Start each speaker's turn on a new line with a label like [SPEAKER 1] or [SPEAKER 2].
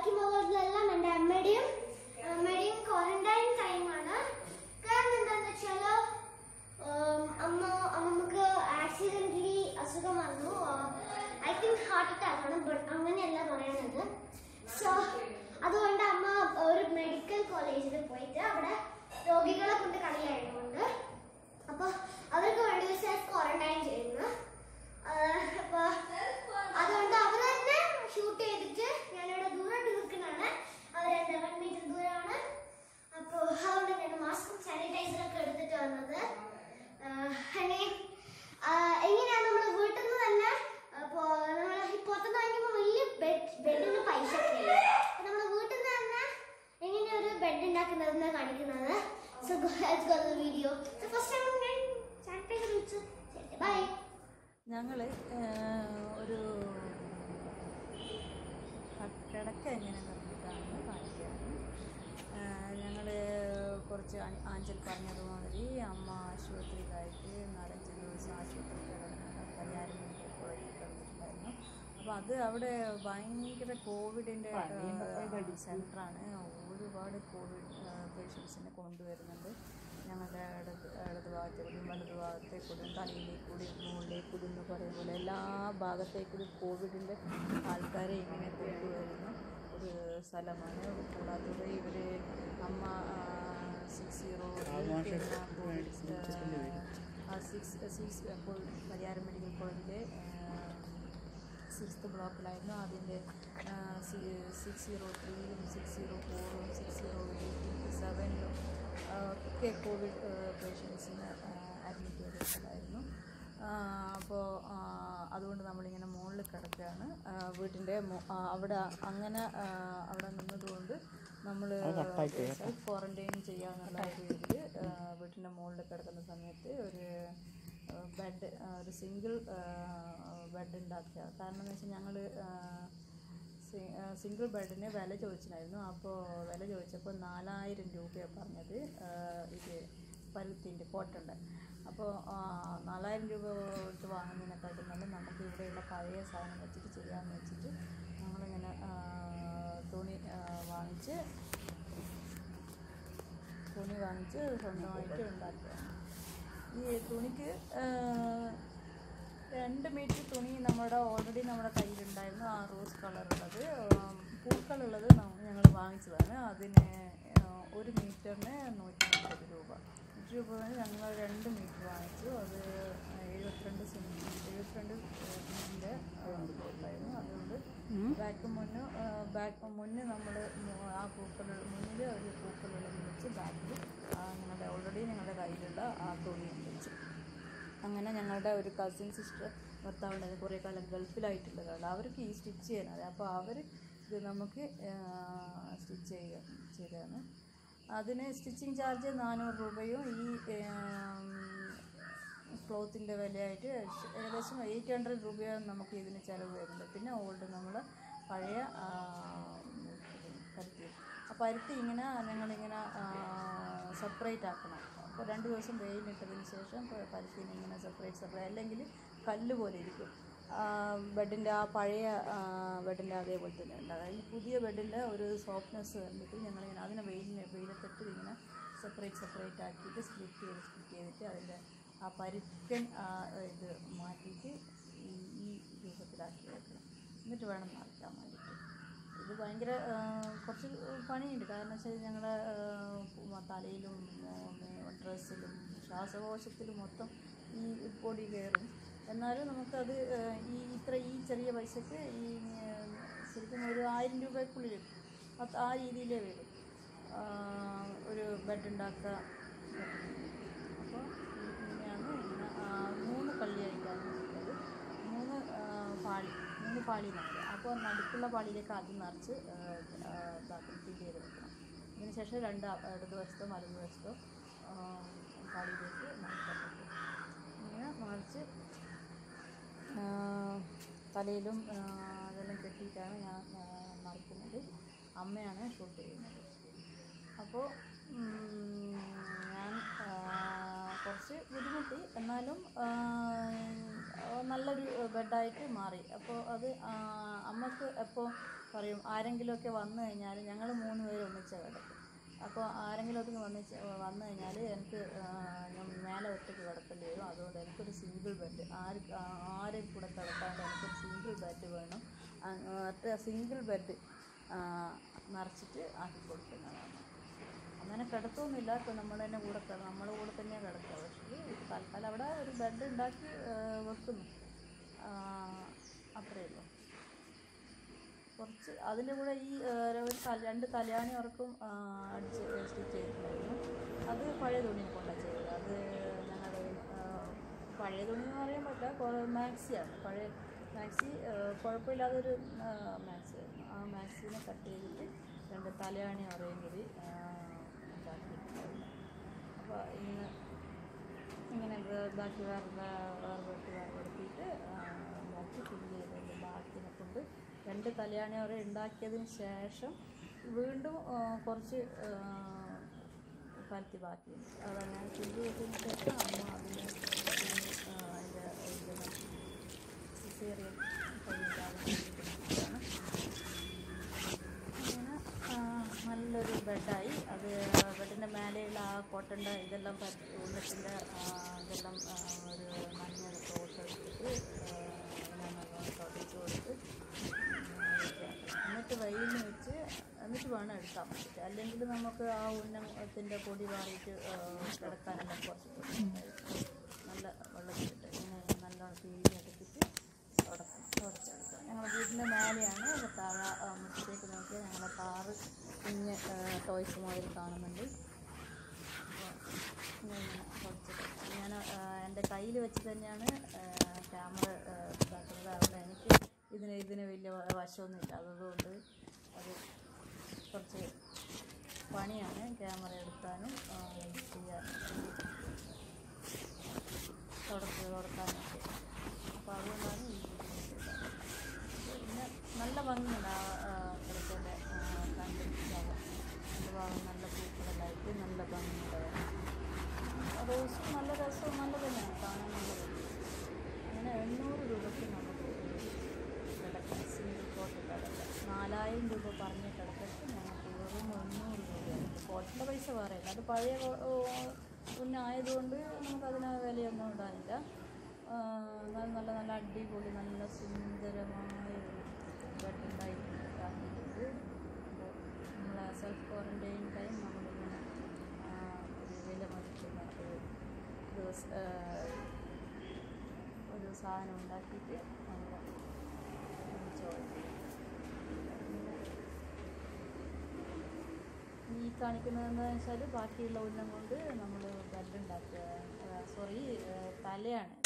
[SPEAKER 1] ബാക്കി മുകളിലെല്ലാം എൻ്റെ അമ്മയുടെയും അമ്മയുടെയും ക്വാറന്റൈൻ ടൈമാണ് കാരണം എന്താണെന്ന് വെച്ചാൽ അമ്മ അമ്മമ്മക്ക് ആക്സിഡൻ്റലി അസുഖം വന്നു ഐ തിങ്ക് ഹാർട്ട് അറ്റാക്ക് ആണ് ബട്ട് അങ്ങനെയല്ല പറയണത് സോ അതുകൊണ്ട് അമ്മ ഒരു മെഡിക്കൽ കോളേജിൽ പോയിട്ട് അവിടെ രോഗികളെ കൊണ്ട് കളിയായതുകൊണ്ട് അപ്പോൾ അവർക്ക് വേണ്ടി സെൽഫ് ക്വാറന്റൈൻ ചെയ്യുന്നു ആഹ് അപ്പൊ അതുകൊണ്ട് അവർ തന്നെ ഷൂട്ട് ചെയ്തിട്ട് ഞാനിവിടെ ദൂരോട്ട് നിൽക്കുന്നതാണ് അവർ എൻ്റെ വൺ മീറ്റർ ദൂരമാണ് അപ്പോൾ അതുകൊണ്ട് ഞാൻ മാസ്കും സാനിറ്റൈസറും ഒക്കെ എടുത്തിട്ട് വന്നത് ആഹ് അങ്ങനെ ആഹ് എങ്ങനെയാണ് നമ്മൾ വീട്ടിൽ നിന്ന് തന്നെ അപ്പോൾ നമ്മൾ പുറത്തുനിന്ന് വാങ്ങിക്കുമ്പോൾ വലിയ ബെഡ് ബെഡിന് പൈസ ഒക്കെ ഇല്ലേ നമ്മൾ വീട്ടിൽ നിന്ന് തന്നെ എങ്ങനെ ഒരു ബെഡ് ഉണ്ടാക്കുന്നതെന്ന് കാണിക്കുന്നത് so let's go the video so first time ഞാൻ സാനിറ്റൈസർ വെച്ചു ബൈ
[SPEAKER 2] ഞങ്ങൾ ഒരു കിടക്ക എങ്ങനെ നിർമ്മിക്കാമെന്ന് കാണിക്കുകയാണ് ഞങ്ങൾ കുറച്ച് ആ- ആഞ്ചൽ പറഞ്ഞതുമാതിരി അമ്മ ആശുപത്രിയിലായിട്ട് നാലഞ്ച് ദിവസം ആശുപത്രി കല്യാണം കോളേജിൽ കിടന്നിട്ടുണ്ടായിരുന്നു അപ്പോൾ അത് അവിടെ ഭയങ്കര കോവിഡിൻ്റെ സെൻറ്ററാണ് ഒരുപാട് കോവിഡ് പേഷ്യൻസിനെ കൊണ്ടുവരുന്നുണ്ട് ഞങ്ങളുടെ ഇടത് ഇടത് ഭാഗത്തെ കൂടിയും വലത് ഭാഗത്തെ കൂടിയും തലയിലേക്ക് കൂടി മുകളിലേക്ക് കൂടി എന്ന് പറയും പോലെ എല്ലാ ഭാഗത്തേക്കൂടി കോവിഡിൻ്റെ ആൾക്കാരെ ഇങ്ങനെ കൊണ്ടുവരുന്ന ഒരു സ്ഥലമാണ് കൂടാതെ ഇവർ അമ്മ സിക്സ് സീറോ സിക്സ് സിക്സ് അപ്പോൾ പരിയാരം മെഡിക്കൽ കോളേജിലെ സിക്സ്ത് ബ്ലോക്കിലായിരുന്നു അതിൻ്റെ സിക്സ് സീറോ ത്രീയിലും സിക്സ് സീറോ ഫോറും സിക്സ് സീറോ എയ്റ്റ് സെവനിലും ഒക്കെ കോവിഡ് പേഷ്യൻസിന് അഡ്മിറ്റ് ചെയ്തിട്ടുണ്ടായിരുന്നു അപ്പോൾ അതുകൊണ്ട് നമ്മളിങ്ങനെ മുകളിൽ കിടക്കുകയാണ് വീട്ടിൻ്റെ അവിടെ അങ്ങനെ ആ, അവിടെ നിന്നതുകൊണ്ട് നമ്മൾ സെൽഫ് ക്വാറൻറ്റൈൻ ചെയ്യാന്നുള്ള രീതിയിൽ വീട്ടിൻ്റെ മുകളിൽ കിടക്കുന്ന സമയത്ത് ഒരു ബെഡ് ഒരു സിംഗിൾ ബെഡ് ഉണ്ടാക്കുക കാരണം എന്ന് വെച്ചാൽ ഞങ്ങൾ സിംഗിൾ ബെഡിന് വില ചോദിച്ചിട്ടുണ്ടായിരുന്നു അപ്പോൾ വില ചോദിച്ചപ്പോൾ നാലായിരം രൂപയാണ് പറഞ്ഞത് ആ, ഇത് പരുത്തിൻ്റെ കോട്ടൻ്റെ അപ്പോൾ നാലായിരം രൂപ കൊടുത്ത് വാങ്ങുന്നതിനെക്കാട്ടും നല്ല നമുക്ക് ഇവിടെയുള്ള പഴയ സാധനം വെച്ചിട്ട് ചെയ്യാമെന്ന് വെച്ചിട്ട് ഞങ്ങളിങ്ങനെ ആ, തുണി ആ, വാങ്ങിച്ച് തുണി വാങ്ങിച്ച് സ്വന്തമായിട്ട് ഉണ്ടാക്കുകയാണ് ഈ തുണിക്ക് ആ, രണ്ട് മീറ്റർ തുണി നമ്മുടെ ഓൾറെഡി നമ്മുടെ കയ്യിലുണ്ടായിരുന്നു ആ റോസ് കളറുള്ളത് പൂക്കളുള്ളത് ഞങ്ങൾ വാങ്ങിച്ചതാണ് അതിന് ആ, ഒരു മീറ്ററിന് നൂറ്റി അമ്പത് രൂപ നൂറ്റി രൂപ ഞങ്ങൾ രണ്ട് മീറ്റർ വാങ്ങിച്ചു അത് എഴുപത്തിരണ്ട് സെൻറ്റ് എഴുപത്തിരണ്ട് സെൻറ്റിൻ്റെ ഉണ്ടായിരുന്നു അതുകൊണ്ട് ബാക്ക് മുന്ന് ബാക്ക് മുന്നേ നമ്മൾ ആ പൂക്കൾ മുന്നിൽ ഒരു പൂക്കളുള്ളത് വെച്ച് ബാക്കിൽ ഞങ്ങളുടെ ഓൾറെഡി ഞങ്ങളുടെ കയ്യിലുള്ള ആ തുണി വെച്ചു അങ്ങനെ ഞങ്ങളുടെ ഒരു കസിൻ സിസ്റ്റർ ഭർത്താവുണ്ടായിരുന്നു കുറേ കാലം ഗൾഫിലായിട്ടുള്ളതാണ് അവർക്ക് ഈ സ്റ്റിച്ച് ചെയ്യാനറിയാം അപ്പോൾ അവർ ഇത് നമുക്ക് സ്റ്റിച്ച് ചെയ്യുക ചെയ്തതാണ് അതിന് സ്റ്റിച്ചിങ് ചാർജ് നാനൂറ് രൂപയും ഈ ക്ലോത്തിൻ്റെ വിലയായിട്ട് ഏകദേശം എയ്റ്റ് ഹൺഡ്രഡ് രൂപയാണ് നമുക്ക് ഇതിന് ചിലവ് വരുന്നത് പിന്നെ ഓൾഡ് നമ്മൾ പഴയ ആ, പരുത്തി ആ പരുത്തി ഇങ്ങനെ ഞങ്ങളിങ്ങനെ സെപ്പറേറ്റ് ആക്കണം അപ്പോൾ രണ്ട് ദിവസം വെയിലിട്ടതിന് ശേഷം പ- പരുത്തിനെ ഇങ്ങനെ സെപ്പറേറ്റ് സെപ്പറേറ്റ് അല്ലെങ്കിൽ കല്ല് പോലെ ഇരിക്കും ബെഡിൻ്റെ ആ പഴയ ബെഡിൻ്റെ അതേപോലെ തന്നെ ഉണ്ടാകും അതിൽ പുതിയ ബെഡിൻ്റെ ഒരു സോഫ്റ്റ്നെസ് കണ്ടിട്ട് ഞങ്ങളിങ്ങനെ അതിനെ വെയിലിന് വെയിലത്തിട്ട് ഇങ്ങനെ സെപ്പറേറ്റ് സെപ്പറേറ്റ് ആക്കിയിട്ട് സ്പ്ലിറ്റ് ചെയ്ത് സ്പ്ലിറ്റ് ചെയ്തിട്ട് അതിൻ്റെ ആ പരുക്കൻ ആ ഇത് മാറ്റിയിട്ട് ഈ ഈ രൂപത്തിലാക്കി വെക്കണം എന്നിട്ട് വേണം മറിക്കാൻ വേണ്ടിയിട്ട് ഇത് ഭയങ്കര ആ, കുറച്ച് പണിയുണ്ട് കാരണം വെച്ചാൽ ഞങ്ങളുടെ തലയിലും ഡ്രസ്സിലും ശ്വാസകോശത്തിലും മൊത്തം ഈ പൊടി കയറും എന്നാലും നമുക്കത് ആ, ഈ ഇത്ര ഈ ചെറിയ പൈസക്ക് ഈ ആ, ശരിക്കും ഒരു ആയിരം രൂപയ്ക്കുള്ളിൽ അത് ആ രീതിയിലേ വരും ആ, ഒരു ബെഡ് ഉണ്ടാക്കുക അപ്പോൾ ഇങ്ങനെയാണ് ഇങ്ങനെ ആ, മൂന്ന് കള്ളിയായിട്ടാണ് ഉള്ളത് മൂന്ന് ആ, പാളി മൂന്ന് പാളി നമുക്ക് അപ്പോൾ നടുക്കുള്ള പാളിയിലേക്ക് ആദ്യം നിറച്ച് ആ, ആ, ഇതാക്കും ഫിൽ ചെയ്ത് വെക്കണം അതിന് ശേഷം രണ്ട് ഇടത് വശത്തോ വലത് വശത്തോ ആ, പാളിയിലേക്ക് മറിക്കാൻ പറ്റും ഇങ്ങനെ മറിച്ച് ആ, തലയിലും ആ, അതെല്ലാം കെട്ടിയിട്ടാണ് ഞാൻ ആ, മറിക്കുന്നത് അമ്മയാണ് ഷൂട്ട് ചെയ്യുന്നത് അപ്പോൾ ഞാൻ ആ, കുറച്ച് ബുദ്ധിമുട്ടി എന്നാലും ആ, നല്ലൊരു ബെഡായിട്ട് മാറി അപ്പോൾ അത് ആ, അമ്മക്ക് എപ്പോൾ പറയും ആരെങ്കിലുമൊക്കെ വന്നു കഴിഞ്ഞാൽ ഞങ്ങൾ മൂന്ന് പേര് ഒന്നിച്ച് കിടക്കും അപ്പോൾ ആരെങ്കിലും ഒക്കെ വന്ന് ചെ- വന്നു കഴിഞ്ഞാൽ എനിക്ക് ആ, ഞാൻ മേലെ ഒറ്റയ്ക്ക് കിടക്കേണ്ടി വരും അതുകൊണ്ട് എനിക്കൊരു സിംഗിൾ ബെഡ് ആര് ആരും കൂടെ കിടക്കാണ്ട് എനിക്കൊരു സിംഗിൾ ബെഡ് വേണം ആ, മറ്റേ സിംഗിൾ ബെഡ് നിറച്ചിട്ട് ആക്കി കൊടുക്കുന്നതാണ് അങ്ങനെ കിടത്തൊന്നുമില്ല ഇപ്പം നമ്മൾ തന്നെ കൂടെ കിട- നമ്മുടെ കൂടെ തന്നെയാണ് കിടക്കുക പക്ഷേ തൽക്കാലം അവിടെ ഒരു ബെഡ് ഉണ്ടാക്കി ആ, വെക്കുന്നു ആ, അത്രയേ ഉള്ളൂ കുറച്ച് അതിൻ്റെ കൂടെ ഈ ആ, ഒരു തല- രണ്ട് തലയാണി ഉറക്കും ആ, അടിച്ച് സ്റ്റിച്ച് ചെയ്തിട്ടുണ്ടായിരുന്നു അത് പഴയ തുണി കൊണ്ടാണ് ചെയ്തത് അത് ഞങ്ങൾ പഴയ തുണി എന്ന് പറയാൻ പറ്റില്ല കുറേ മാക്സിയാണ് പഴയ മാക്സി ആ, കുഴപ്പമില്ലാതൊരു ആ, മാക്സി ആയിരുന്നു ആ മാക്സിനെ കട്ട് ചെയ്തിട്ട് രണ്ട് തലയാണി ഉറയും കൂടി ആ, ഉണ്ടാക്കിയിട്ടുണ്ടായിരുന്നു അപ്പോൾ ഇങ്ങനെ ഇങ്ങനെ വേ- ഇതാക്കി വേറെ വേറെ വെട്ടി വേറെ വെട്ടിയിട്ട് ഉണ്ടാക്കി ഫില്ല് ചെയ്തതിൻ്റെ ബാക്കിനെ കൊണ്ട് രണ്ട് കല്യാണി വരെ ഉണ്ടാക്കിയതിന് ശേഷം വീണ്ടും ആ, കുറച്ച് ആ, പരത്തി ബാക്കിയുണ്ട് അതങ്ങനെ ഫില്ല് ചെയ്തതിന് ശേഷം അമ്മ അതിന് ആ, അതിൻ്റെ ഇതിന് സിസേറിയൻ കഴിഞ്ഞിട്ടാണ് അങ്ങനെ ആ, നല്ലൊരു ബെഡായി അത് ബെഡിൻ്റെ മേലെയുള്ള ആ കോട്ടൻ്റെ ഇതെല്ലാം പറ്റി ഉള്ളത്തിൻ്റെ ഇതെല്ലാം ആ, ഒരു മഞ്ഞ തോട്ട് എടുത്തിട്ട് ആ, ഞാൻ നല്ലോണം തുടച്ച് കൊടുത്ത് വെക്കാം. എന്നിട്ട് വെയിലിന് വെച്ച് എന്നിട്ട് വേണം എടുക്കാൻ വേണ്ടിയിട്ട് അല്ലെങ്കിൽ നമുക്ക് ആ ഉന്നത്തിൻ്റെ പൊടി മാറിയിട്ട് ആ, കിടക്കാനെല്ലാം കുറച്ച് ബുദ്ധിമുട്ടായിരിക്കും നല്ല വെള്ളത്തിലിട്ട് ഇങ്ങനെ നല്ലോണം പിഴിഞ്ഞെടുത്തിട്ട് തുടക്കണം തുടച്ചെടുക്കുക ഞങ്ങളുടെ വീടിൻ്റെ മേലെയാണ് താഴെ ആ, മുറ്റത്തേക്ക് നോക്കിയാൽ ഞങ്ങളെ കാറ് കുഞ്ഞ് ടോയ്സ് മുതൽ കാണുന്നുണ്ട് അപ്പോൾ ഞാൻ ഇങ്ങനെ തുടച്ചെടുക്കുക ഞാൻ എൻ്റെ കയ്യിൽ വെച്ച് തന്നെയാണ് ക്യാമറ ഇതാക്കുന്നത് അതുകൊണ്ട് എനിക്ക് ഇതിന് ഇതിന് വലിയ വ- വശമൊന്നുമില്ല അതുകൊണ്ട് അത് കുറച്ച് പണിയാണ് ക്യാമറ എടുക്കാനും ആ, ചെയ്യാനും തുടച്ച് തുടക്കാനൊക്കെ അപ്പോൾ അതുകൊണ്ടാണ് ഈ വീഡിയോ ചെയ്തത് പിന്നെ നല്ല ഭംഗിയുണ്ട് ആ ആ, കിടക്കയുടെ കണ്ടിട്ട് ഭാഗം രണ്ട് ഭാഗം നല്ല പൂക്കളെല്ലായിട്ട് നല്ല ഭംഗിയുണ്ടായിരുന്നു റോസ് നല്ല രസവും നല്ല തന്നെയാണ് കാണാൻ നല്ല ഭംഗി അങ്ങനെ എണ്ണൂറ് രൂപയ്ക്ക് നമുക്ക് കിടക്കാം സിംഗിൾ കോട്ട് കിടക്കാം നാലായിരം രൂപ പറഞ്ഞ കിടക്കയ്ക്ക് നമുക്ക് വെറും എണ്ണൂറ് രൂപയാണ് കോട്ടിൻ്റെ പൈസ പറയില്ല അത് പഴയ പിന്നെ ആയതുകൊണ്ട് നമുക്കതിന് വിലയൊന്നും ഇടാനില്ല ആ, എന്നാലും നല്ല നല്ല അടിപൊളി നല്ല സുന്ദരമായ ഒരു ബെഡ് ഉണ്ടായിട്ടുണ്ട് ആക്കിയിട്ടുണ്ട് അപ്പോൾ നമ്മളെ സെൽഫ് ക്വാറൻറ്റൈൻ ടൈം നമ്മളിങ്ങനെ ആ, ഒരു വില മതിക്കുന്ന ഒരു ദിവസം ആ, ഒരു സാധനം ഉണ്ടാക്കിയിട്ട് നമ്മൾ ഈ കാണിക്കുന്നതെന്ന് വെച്ചാൽ ബാക്കിയുള്ള ഉന്നം കൊണ്ട് നമ്മൾ ബെഡ് ഉണ്ടാക്കുക സോറി തലയാണ്